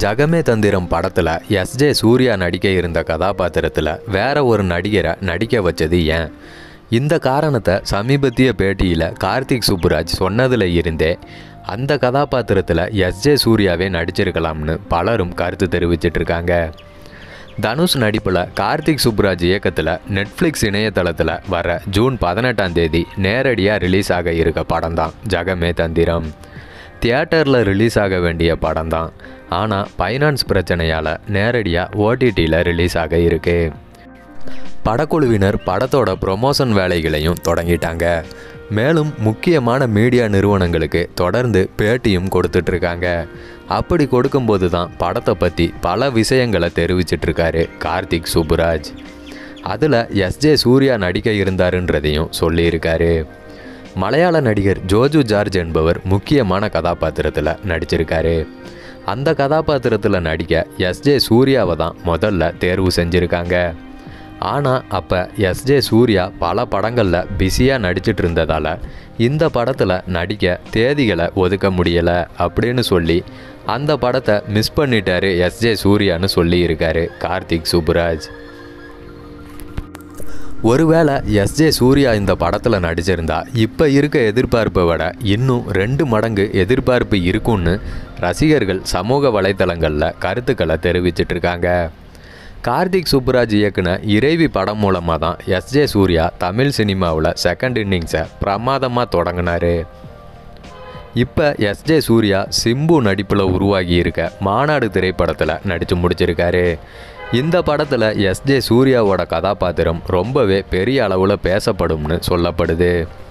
ஜகமே தந்திரம் படத்தில் எஸ்ஜே சூர்யா நடிக்க இருந்த கதாபாத்திரத்தில் வேற ஒரு நடிகரை நடிக்க வச்சது ஏன் இந்த காரணத்தை சமீபத்திய பேட்டியில் கார்த்திக் சுப்புராஜ் சொன்னதில் இருந்தே அந்த கதாபாத்திரத்தில் எஸ்ஜே சூர்யாவே நடிச்சிருக்கலாம்னு பலரும் கருத்து தெரிவிச்சிட்டு இருக்காங்க தனுஷ் நடிப்பில் கார்த்திக் சுப்புராஜ் இயக்கத்தில் நெட்ஃப்ளிக்ஸ் இணையதளத்தில் வர ஜூன் பதினெட்டாம் தேதி நேரடியாக ரிலீஸ் ஆக இருக்க படம் தான் ஜகமே தந்திரம் தியேட்டரில் ரிலீஸ் ஆக வேண்டிய படம் தான் ஆனால் ஃபைனான்ஸ் பிரச்சனையால் நேரடியாக ஓடிடியில் ரிலீஸ் ஆக இருக்கு படக்குழுவினர் படத்தோட ப்ரொமோஷன் வேலைகளையும் தொடங்கிட்டாங்க மேலும் முக்கியமான மீடியா நிறுவனங்களுக்கு தொடர்ந்து பேட்டியும் கொடுத்துட்ருக்காங்க அப்படி கொடுக்கும்போது தான் படத்தை பற்றி பல விஷயங்களை தெரிவிச்சிட்ருக்காரு கார்த்திக் சுப்புராஜ் அதில் எஸ்ஜே சூர்யா நடிக்க இருந்தாருன்றதையும் சொல்லியிருக்காரு மலையாள நடிகர் ஜோஜு ஜார்ஜ் என்பவர் முக்கியமான கதாபாத்திரத்தில் நடிச்சிருக்காரு அந்த கதாபாத்திரத்தில் நடிக்க எஸ்ஜே சூர்யாவை தான் முதல்ல தேர்வு செஞ்சுருக்காங்க ஆனால் அப்போ எஸ்ஜே சூர்யா பல படங்களில் பிஸியாக நடிச்சிட்டு இருந்ததால் இந்த படத்தில் நடிக்க தேதிகளை ஒதுக்க முடியலை அப்படின்னு சொல்லி அந்த படத்தை மிஸ் பண்ணிட்டாரு எஸ்ஜே சூர்யான்னு சொல்லியிருக்காரு கார்த்திக் சுப்புராஜ் ஒருவேளை எஸ்ஜே சூர்யா இந்த படத்தில் நடிச்சிருந்தா இப்போ இருக்க எதிர்பார்ப்பை விட இன்னும் ரெண்டு மடங்கு எதிர்பார்ப்பு இருக்கும்னு ரசிகர்கள் சமூக வலைத்தளங்களில் கருத்துக்களை தெரிவிச்சிட்டு இருக்காங்க கார்த்திக் சுப்புராஜ் இயக்குன இறைவி படம் மூலமாக தான் எஸ்ஜே சூர்யா தமிழ் சினிமாவில் செகண்ட் இன்னிங்ஸை பிரமாதமாக தொடங்கினாரு இப்போ எஸ்ஜே சூர்யா சிம்பு நடிப்பில் உருவாகி இருக்க மாநாடு திரைப்படத்தில் நடித்து முடிச்சிருக்காரு இந்த படத்தில் எஸ்ஜே சூர்யாவோட கதாபாத்திரம் ரொம்பவே பெரிய அளவில் பேசப்படும்னு சொல்லப்படுது